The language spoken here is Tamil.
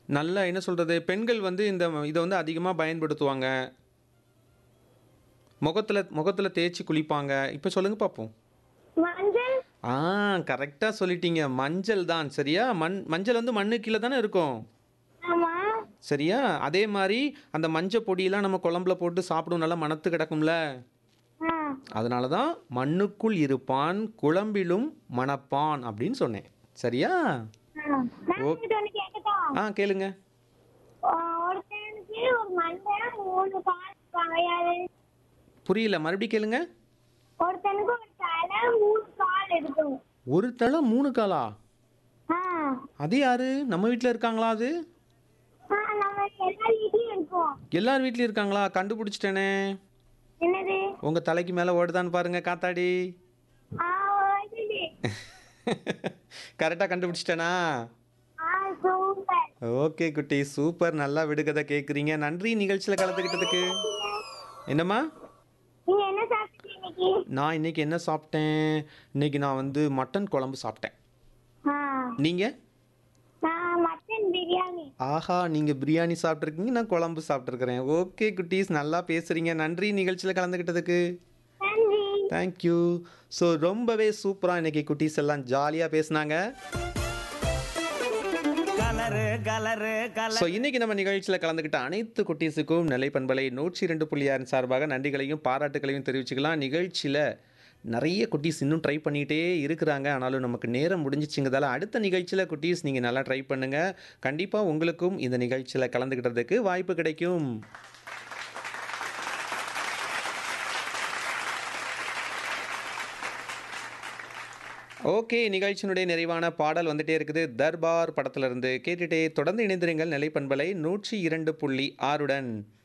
நல்லா என்ன சொல்கிறது பெண்கள் வந்து இந்த இதை வந்து அதிகமாக பயன்படுத்துவாங்க முகத்தில் முகத்தில் தேய்ச்சி குளிப்பாங்க இப்போ சொல்லுங்கள் பார்ப்போம் மஞ்சள் ஆ கரெக்டாக சொல்லிட்டீங்க மஞ்சள் தான் சரியா மண் மஞ்சள் வந்து மண்ணு கீழே தானே இருக்கும் ஆமா சரியா அதே மாதிரி அந்த மஞ்சள் பொடியெல்லாம் நம்ம குழம்புல போட்டு சாப்பிடும் நல்லா மணத்து கிடக்கும்ல ஆ அதனால தான் மண்ணுக்குள் இருப்பான் குழம்பிலும் மணப்பான் அப்படின்னு சொன்னேன் சரியா ஆ. நான் உங்ககிட்ட ஒண்ணு கேட்கட்டா ஆ கேளுங்க ஒருத்தனுக்கு ஒரு மண்டை மூணு கால் இருப்பாங்க யாரு புரியல மறுபடியும் கேளுங்க ஒருத்தனுக்கு ஒரு தலை மூணு கால் இருக்கும் ஒரு தலை மூணு காலா ஆ அது யாரு நம்ம வீட்டில் இருக்காங்களா அது ஆ, நம்ம எல்லார் வீட்லயும் இருக்கும் எல்லார் வீட்லேயும் இருக்காங்களா கண்டுபிடிச்சிட்டேனே என்னது உங்கள் தலைக்கு மேலே ஓடுதான்னு பாருங்க காத்தாடி ஆ இது கரெக்டாக கண்டுபிடிச்சிட்டேனா ஆ சூப்பர் ஓகே குட்டி சூப்பர் நல்லா விடுகதை கேட்குறீங்க நன்றி நிகழ்ச்சியில் கலந்துக்கிட்டதுக்கு என்னம்மா நீங்க என்ன சாப்பிட்டீங்க இன்னைக்கு நான் இன்னைக்கு என்ன சாப்பிட்டேன் இன்னைக்கு நான் வந்து மட்டன் குழம்பு சாப்பிட்டேன் ஆ நீங்கள் நான் மட்டன் பிரியாணி ஆஹா நீங்கள் பிரியாணி சாப்பிட்ருக்கீங்க நான் குழம்பு சாப்பிட்ருக்கிறேன் ஓகே குட்டீஸ் நல்லா பேசுகிறீங்க நன்றி நிகழ்ச்சியில் கலந்துக்கிட்டதுக்கு நன்றி தேங்க்யூ ஸோ ரொம்பவே சூப்பராக இன்னைக்கு குட்டீஸ் எல்லாம் ஜாலியாக பேசுனாங்க கலரு கலரு கலர் ஸோ இன்னைக்கு நம்ம நிகழ்ச்சியில் கலந்துக்கிட்ட அனைத்து குட்டீஸுக்கும் நிலை பண்பலை நூற்றி ரெண்டு புள்ளி ஆறின் சார்பாக நன்றிகளையும் பாராட்டுகளையும் தெரிவிச்சுக்கலாம் நிகழ்ச்சியில் நிறைய குட்டீஸ் இன்னும் ட்ரை பண்ணிகிட்டே இருக்கிறாங்க ஆனாலும் நமக்கு நேரம் முடிஞ்சிச்சுங்கிறதால அடுத்த நிகழ்ச்சியில் குட்டீஸ் நீங்கள் நல்லா ட்ரை பண்ணுங்கள் கண்டிப்பாக உங்களுக்கும் இந்த நிகழ்ச்சியில் கலந்துக்கிட்டதுக்கு வாய்ப்பு கிடைக்கும் ஓகே நிகழ்ச்சியினுடைய நிறைவான பாடல் வந்துட்டே இருக்குது தர்பார் படத்திலிருந்து கேட்டுட்டே தொடர்ந்து இணைந்திருங்கள் நிலைப்பண்பலை நூற்றி இரண்டு புள்ளி ஆறுடன்